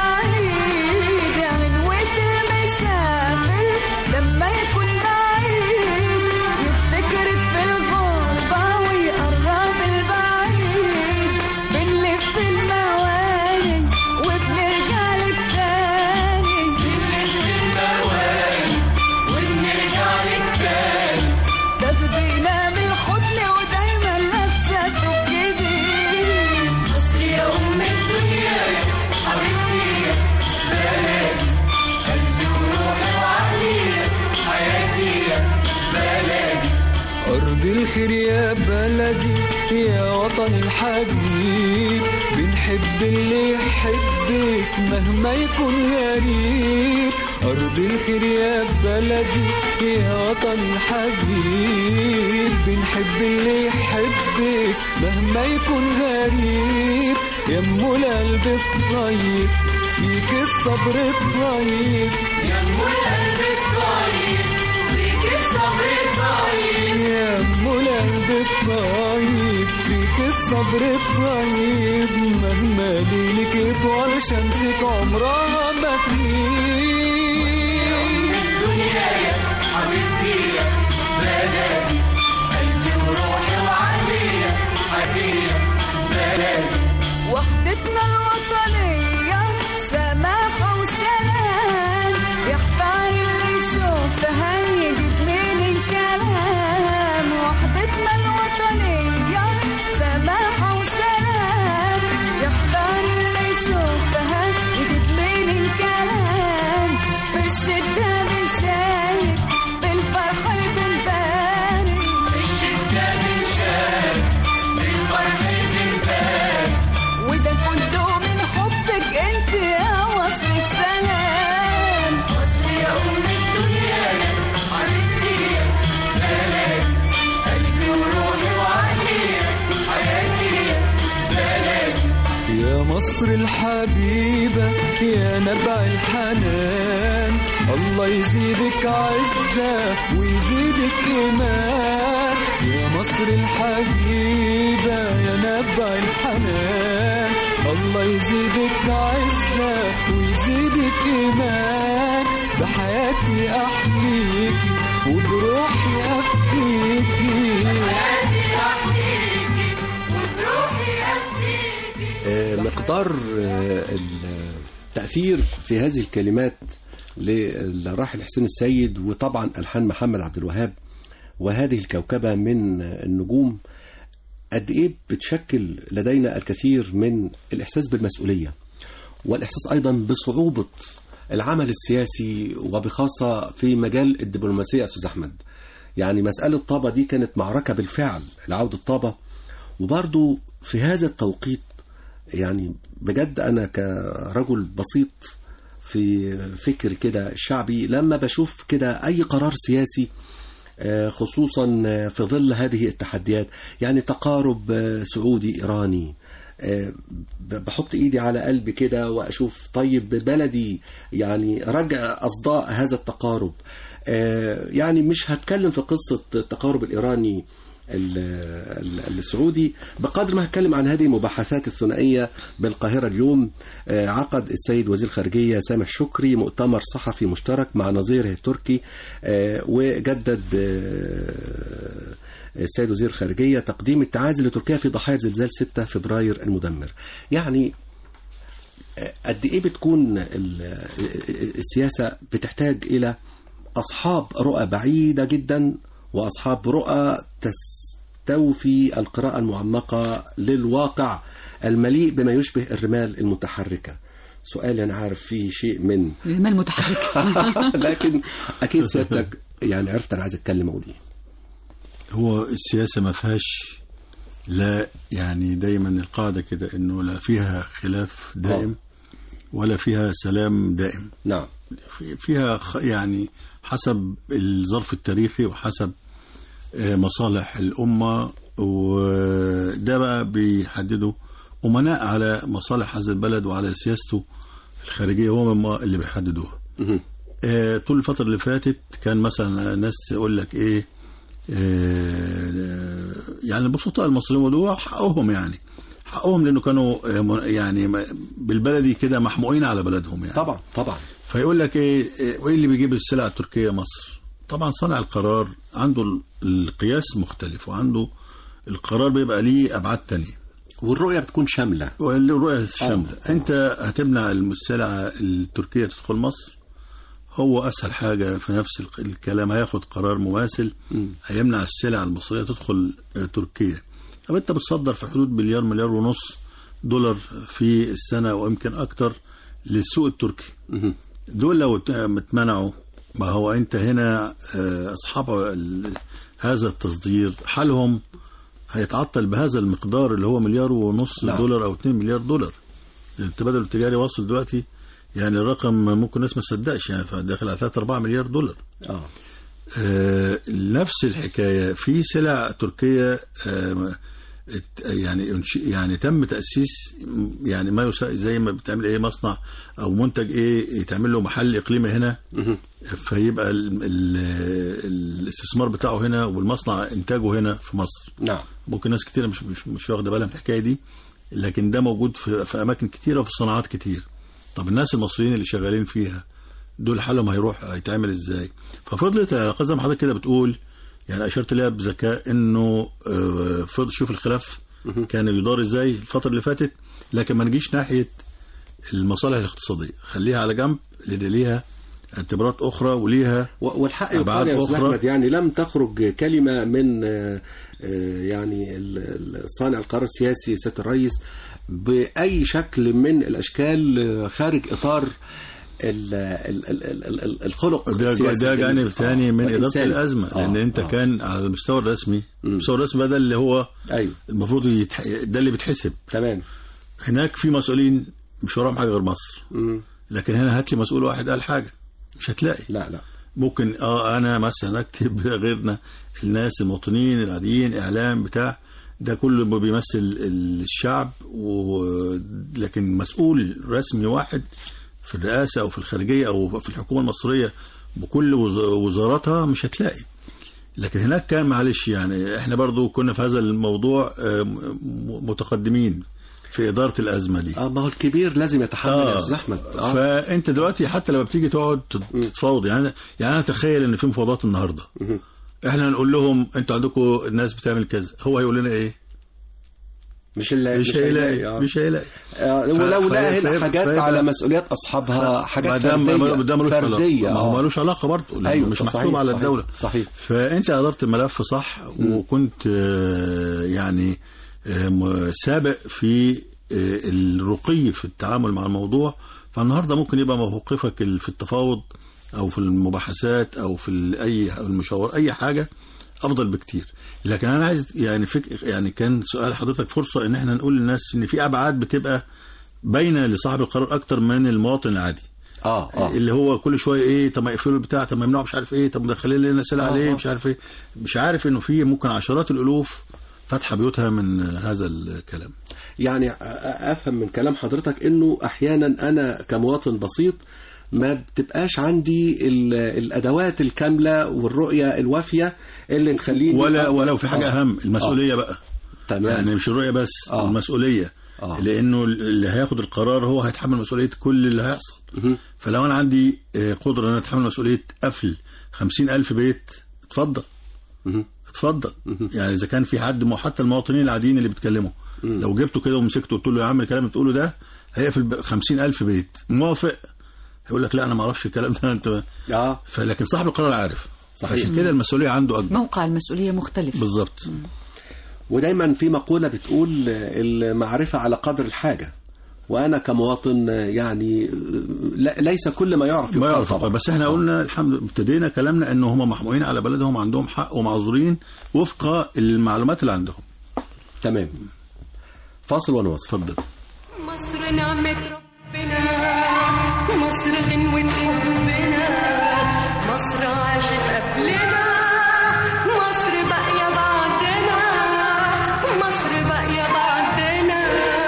البعيد يا غنوة المسافر لما يكون بعيد يفتكرك في الغربة ويقرب البعيد بنلف المواني وبنرجع لك تاني بنلف المواني وبنرجع لك تاني تاخدينا بالحضن ودايما لابسه ثوب جديد مصر يا ام الدنيا يا حبيبتي يا بلدي قلبي وروحي وعقلي يا حياتي يا بلدي أرض الخير يا بلدي يا وطن الحبيب بنحب اللي يحبك مهما يكون غريب أرض الخير يا بلدي يا وطن الحبيب بنحب اللي يحبك مهما يكون غريب يا ام القلب الطيب فيك الصبر الطيب يا ام القلب الطيب فيك الصبر الطيب يا ام القلب الطيب فيك الصبر الطيب مهما ليلك يطول شمسك عمرها ما تغيب الدنيا يا حبيبتي يا بلدي قلبي وروحي وعقلي يا حياتي يا بلدي وحدتنا الوطنية سماحة وسلام يحتار اللي يشوفها يجيب من الكلام وحدتنا الوطنية سماحة وسلام يحتار اللي يشوفها يجيب من الكلام في الشدة بنشارك بالفرح بنبارك في الشدة بنشارك بالفرح بنبارك وده كله من حبك انت يا مصر السلام مصر يا ام الدنيا يا حبيبتي يا بلدي قلبي وروحي وعقلي يا حياتي يا بلدي يا مصر الحبيبة يا نبع الحنان الله يزيدك عزة ويزيدك إيمان يا مصر الحبيبة يا نبع الحنان الله يزيدك عزة ويزيدك إيمان بحياتي احميكي وبروحي افديكي آه، مقدار آه، التأثير في هذه الكلمات للراحل حسين السيد وطبعا ألحان محمد عبد الوهاب وهذه الكوكبة من النجوم قد إيه بتشكل لدينا الكثير من الإحساس بالمسؤولية والإحساس أيضا بصعوبة العمل السياسي وبخاصة في مجال الدبلوماسية يا أستاذ أحمد يعني مسألة طابة دي كانت معركة بالفعل لعودة طابة وبرضو في هذا التوقيت يعني بجد أنا كرجل بسيط في فكر كده شعبي لما بشوف كده أي قرار سياسي آه، خصوصا آه، في ظل هذه التحديات يعني تقارب آه، سعودي إيراني آه، ب- بحط ايدي على قلبي كده واشوف طيب بلدي يعني رجع اصداء هذا التقارب آه، يعني مش هتكلم في قصة التقارب الايراني ال- ال- السعودي بقدر ما هتكلم عن هذه المباحثات الثنائية بالقاهرة اليوم آه، عقد السيد وزير الخارجية سامح شكري مؤتمر صحفي مشترك مع نظيره التركي آه، وجدد آه، السيد وزير الخارجية تقديم التعازي لتركيا في ضحايا زلزال 6 فبراير المدمر يعني آه، قد ايه بتكون ال- السياسة بتحتاج الى اصحاب رؤى بعيدة جدا واصحاب رؤى تستوفي القراءة المعمقة للواقع المليء بما يشبه الرمال المتحركة سؤال انا عارف فيه شيء من المال متحرك لكن اكيد سيادتك يعني عرفت انا عايز اتكلم اقول ايه هو السياسة ما فيهاش لا يعني دايما القاعدة كده انه لا فيها خلاف دائم ولا فيها سلام دائم نعم في- فيها خ- يعني حسب الظرف التاريخي وحسب آه، مصالح الأمة وده بقى بيحدده أمناء على مصالح هذا البلد وعلى سياسته الخارجية هم اللي بيحددوها مهم. آه، طول الفترة اللي فاتت كان مثلا ناس تقول لك ايه آه، يعني البسطاء المصريين ودول حقهم يعني حقهم لانه كانوا آه، م- يعني م- بالبلدي كده محموقين على بلدهم يعني طبعا طبعا فيقول لك ايه إيه، وايه اللي بيجيب السلع التركيه مصر طبعا صانع القرار عنده ال- القياس مختلف وعنده القرار بيبقى ليه ابعاد تانية والرؤية بتكون شاملة والرؤية الشاملة انت هتمنع السلعة التركية تدخل مصر هو اسهل حاجة في نفس الق- الكلام هياخد قرار مماثل هيمنع السلع المصرية تدخل آه، تركيا طب انت بتصدر في حدود مليار مليار ونص دولار في السنة ويمكن اكتر للسوق التركي مهم. دول لو ت- اتمنعوا ما هو انت هنا آه، اصحاب ال- هذا التصدير حالهم هيتعطل بهذا المقدار اللي هو مليار ونص نعم. دولار او 2 مليار دولار التبادل التجاري واصل دلوقتي يعني الرقم ممكن الناس ما تصدقش يعني داخل على 3 4 مليار دولار اه آه، نفس الحكاية في سلع تركية آه، ات- يعني انش- يعني تم تأسيس يعني ما يسا زي ما بتعمل ايه مصنع او منتج ايه يتعمل له محل اقليمي هنا مهم. فيبقى ال ال الاستثمار بتاعه هنا والمصنع انتاجه هنا في مصر نعم ممكن ناس كتير مش مش, مش واخده بالها من الحكايه دي لكن ده موجود في, في اماكن كتيره وفي صناعات كتير طب الناس المصريين اللي شغالين فيها دول حالهم هيروح هيتعمل ازاي ففضلت العلاقات زي ما حضرتك كده بتقول يعني اشرت ليها بذكاء انه آه، فضل شوف الخلاف كان يدار ازاي الفتره اللي فاتت لكن ما نجيش ناحيه المصالح الاقتصاديه خليها على جنب لان ليها اعتبارات اخرى وليها و- والحق أبعاد يقال يا أستاذ أخرى. أحمد يعني لم تخرج كلمة من آه، آه، يعني ال- ال- صانع القرار السياسي سيادة الرئيس بأي شكل من الأشكال آه، خارج إطار ال- ال- ال- ال- ال- الخلق ده السياسي ده الجميل. جانب ثاني آه، من اداره والإنساني. الازمه آه، لان انت آه. كان على المستوى الرسمي مم. المستوى الرسمي ده اللي هو أيوه المفروض يتح... ده اللي بيتحسب تمام هناك في مسؤولين مش وراهم حاجه غير مصر مم. لكن هنا هات لي مسؤول واحد قال حاجه مش هتلاقي لا لا ممكن اه انا مثلا اكتب غيرنا الناس المواطنين العاديين اعلام بتاع ده كله بيمثل الشعب و... لكن مسؤول رسمي واحد في الرئاسه او في الخارجيه او في الحكومه المصريه بكل وز- وزاراتها مش هتلاقي لكن هناك كان معلش يعني احنا برضو كنا في هذا الموضوع آه، م- متقدمين في اداره الازمه دي اه ما هو الكبير لازم يتحمل يا استاذ احمد اه فانت دلوقتي حتى لما بتيجي تقعد تتفاوض يعني يعني انا اتخيل ان في مفاوضات النهارده مهم. احنا هنقول لهم انتوا عندكم الناس بتعمل كذا هو هيقول لنا ايه مش اللي مش هيلاقي آه. مش هيلاقي آه، ولو ف- لقى هنا فيبقى- حاجات فيبقى- على مسؤوليات اصحابها حاجات ما دام فرديه ده ملوش علاقه فرديه ما هو آه. ملوش علاقه برضه لأنه أيوة، مش صحيح، محسوب على صحيح، الدوله صحيح. فانت ادرت الملف صح وكنت آه، يعني آه، م- سابق في آه، الرقي في التعامل مع الموضوع فالنهارده ممكن يبقى موقفك ال- في التفاوض او في المباحثات او في ال- اي المشاور اي حاجه افضل بكتير لكن انا عايز يعني فك يعني كان سؤال حضرتك فرصه ان احنا نقول للناس ان في ابعاد بتبقى باينه لصاحب القرار اكتر من المواطن العادي اه اه اللي هو كل شويه ايه طب ما يقفلوا البتاع طب ما يمنعوا مش عارف ايه طب مدخلين لنا اسئله آه، عليه آه. مش عارف ايه مش عارف انه في ممكن عشرات الالوف فاتحه بيوتها من هذا الكلام يعني أ- أ- افهم من كلام حضرتك انه احيانا انا كمواطن بسيط ما بتبقاش عندي ال- الادوات الكامله والرؤيه الوافيه اللي نخليني ولا أقدر- ولو في حاجه آه. اهم المسؤوليه بقى تمام يعني مش الرؤيه بس آه. المسؤوليه آه. لانه اللي هياخد القرار هو هيتحمل مسؤوليه كل اللي هيحصل مهم. فلو انا عندي آه، قدره ان أنا اتحمل مسؤوليه قفل خمسين ألف بيت اتفضل مهم. اتفضل يعني اذا كان في حد ما حتى المواطنين العاديين اللي بيتكلموا لو جبته كده ومسكته وقلت له يا عم الكلام اللي بتقوله ده هيقفل خمسين ألف بيت موافق هيقول لك لا انا ما اعرفش الكلام ده انت اه فلكن صاحب القرار عارف صحيح. عشان كده المسؤوليه عنده اكبر موقع المسؤولية مختلف بالظبط ودايما في مقولة بتقول المعرفة على قدر الحاجة وأنا كمواطن يعني لا- ليس كل ما يعرف ما يقال يعرف طبعاً. بس احنا قلنا الحمد لله ابتدينا كلامنا ان هم محموقين على بلدهم عندهم حق ومعذورين وفق المعلومات اللي عندهم تمام فاصل ونواصل اتفضل مصر نعمة ربنا مصر غنوة حبنا مصر عاشت قبلنا مصر باقية بعدنا مصر باقية بعدنا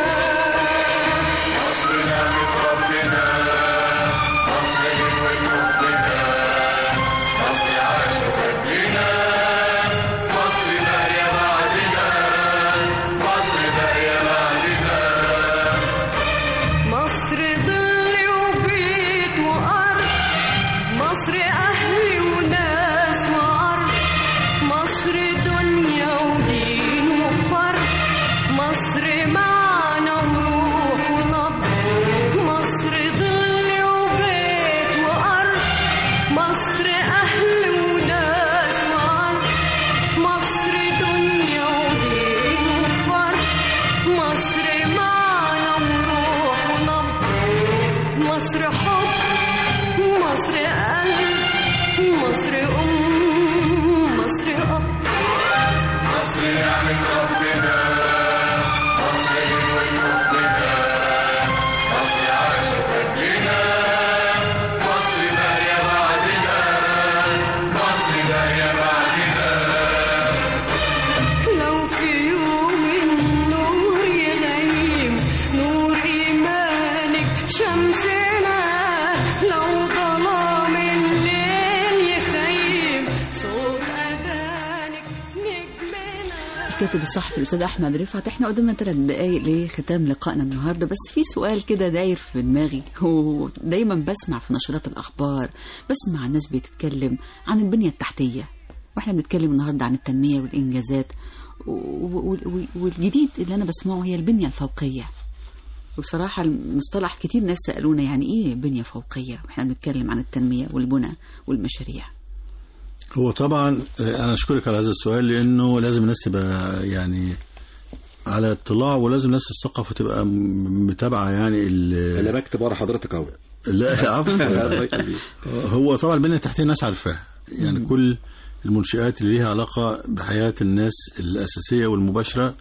مصر نعمة ربنا مصر غنوة حبنا مصر عاشت قبلنا مصر باقية بعدنا مصر باقية بعدنا مصر ظل وبيت وأرض مصر أهل وناس وعرض مصر دنيا ودين وفرد مصر معنى وروح ونبض مصر ظل وبيت وأرض مصر أهل وناس وعرض مصر دنيا ودين وفرد مصر معنى وروح ونبض مصر حب مصر قلب مصر أم مصر أب مصر نعمة ربنا مصر غنوة حبنا مصر عاشت قبلنا مصر باقية بعدنا مصر باقية بعدنا لو في يوم النور يغيم نور إيمانك شمسنا لو ظلام الليل يخيم صوت أذانك نجمنا الكاتب الصحفي الاستاذ احمد رفعت احنا قدامنا ثلاث دقائق لختام لقائنا النهارده بس في سؤال كده داير في دماغي هو دايما بسمع في نشرات الاخبار بسمع الناس بتتكلم عن البنيه التحتيه واحنا بنتكلم النهارده عن التنميه والانجازات و- و- و- والجديد اللي انا بسمعه هي البنيه الفوقيه وبصراحة المصطلح كتير ناس سألونا يعني إيه بنية فوقية وإحنا بنتكلم عن التنمية والبنى والمشاريع هو طبعا آه، انا اشكرك على هذا السؤال لانه لازم الناس تبقى يعني على اطلاع ولازم الناس الثقافه تبقى م- متابعه يعني ال- أنا بكتب ورا حضرتك أهو لا عفوا هو طبعا البنيه التحتيه الناس عارفاها يعني كل المنشآت اللي ليها علاقة بحياة الناس الأساسية والمباشرة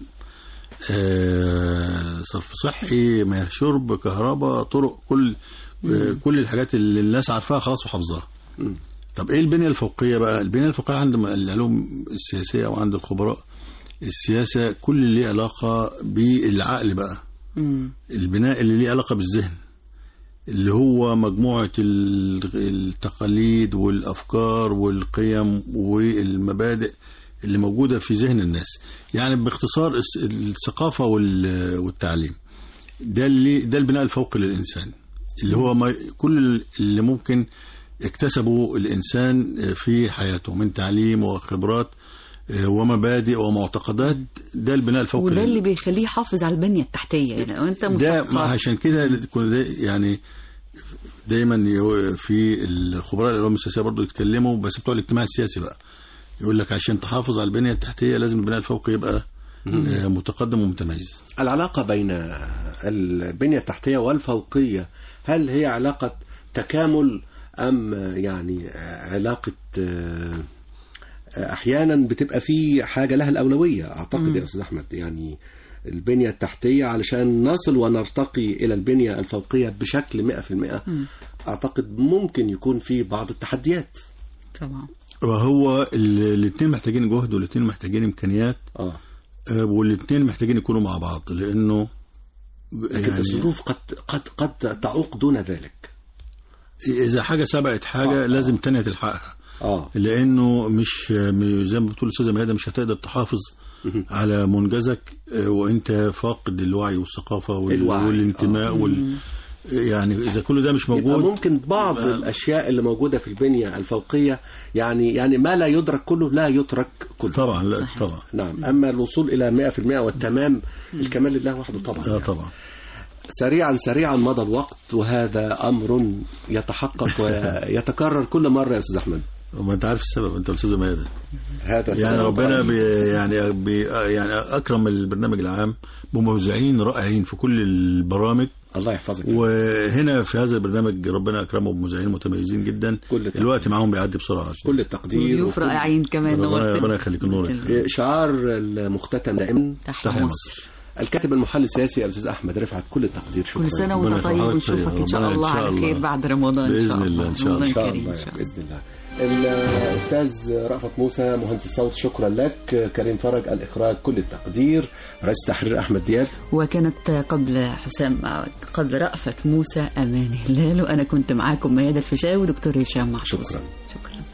آه، صرف صحي مياه شرب كهرباء طرق كل آه، كل الحاجات اللي الناس عارفاها خلاص وحافظاها طب ايه البنية الفوقية بقى البنية الفوقية عند العلوم السياسية وعند الخبراء السياسة كل اللي ليه علاقة بالعقل بقى مم. البناء اللي ليه علاقة بالذهن اللي هو مجموعة ال- التقاليد والأفكار والقيم والمبادئ اللي موجودة في ذهن الناس يعني باختصار الس- الثقافة وال- والتعليم ده اللي ده البناء الفوقي للانسان اللي هو ما كل اللي ممكن اكتسبه الانسان في حياته من تعليم وخبرات آه، ومبادئ ومعتقدات ده البناء الفوقي وده لل- اللي بيخليه يحافظ على البنيه التحتيه يعني لو انت ده مثقف ما عشان كده كنا دا يعني دايما يو- في الخبراء العلوم السياسيه برضو يتكلموا بس بتوع الاجتماع السياسي بقى يقول لك عشان تحافظ على البنيه التحتيه لازم البناء الفوقي يبقى آه، متقدم ومتميز العلاقة بين البنية التحتية والفوقية هل هي علاقة تكامل أم يعني علاقة آه، أحيانا بتبقى في حاجة لها الأولوية أعتقد يا أستاذ أحمد يعني البنية التحتية علشان نصل ونرتقي إلى البنية الفوقية بشكل 100% أعتقد ممكن يكون في بعض التحديات طبعا وهو الاثنين محتاجين جهد والاثنين محتاجين امكانيات آه. آه، والاثنين محتاجين يكونوا مع بعض لانه لكن الظروف قد قد قد تعوق دون ذلك اذا حاجه سبقت حاجه آه. لازم تانية تلحقها اه لانه مش م- زي ما بتقول الاستاذه ميادة مش هتقدر تحافظ على منجزك آه، وانت فاقد الوعي والثقافه وال- الوعي، والانتماء وال يعني اذا كل ده مش يبقى موجود ممكن بعض آه. الاشياء اللي موجوده في البنيه الفوقيه يعني يعني ما لا يدرك كله لا يترك كله طبعا لا صحيح. طبعا نعم اما الوصول الى 100% والتمام الكمال لله وحده طبعا اه يعني. طبعا سريعا سريعا مضى الوقت وهذا امر يتحقق ويتكرر كل مره يا استاذ احمد وما انت عارف السبب انت الاستاذه ميادة هذا يعني السبب. ربنا بي يعني بي يعني اكرم البرنامج العام بموزعين رائعين في كل البرامج الله يحفظك وهنا في هذا البرنامج ربنا اكرمه بمذيعين متميزين جدا كل التقدير. الوقت معاهم بيعدي بسرعه كل التقدير وضيوف وكل- رائعين كمان ربنا نورتنا. ربنا يخليك النور شعار المختتم دائما تحيا تحيا مصر الكاتب المحلل السياسي الاستاذ احمد رفعت كل التقدير شكرا كل سنه ربنا وانت طيب يفرحك ونشوفك طيب. ان شاء ربنا إن الله شاء على الله. خير بعد رمضان ان شاء بإذن الله الله، إن شاء الله. رمضان ان شاء كريم الله إن شاء الله. باذن الله الاستاذ رأفت موسى مهندس الصوت شكرا لك كريم فرج الاخراج كل التقدير رئيس تحرير احمد دياب وكانت قبل حسام قبل رأفت موسى أمان هلال وأنا كنت معاكم ميادة الفيشاوي ودكتور هشام محفوظ شكراً. شكرا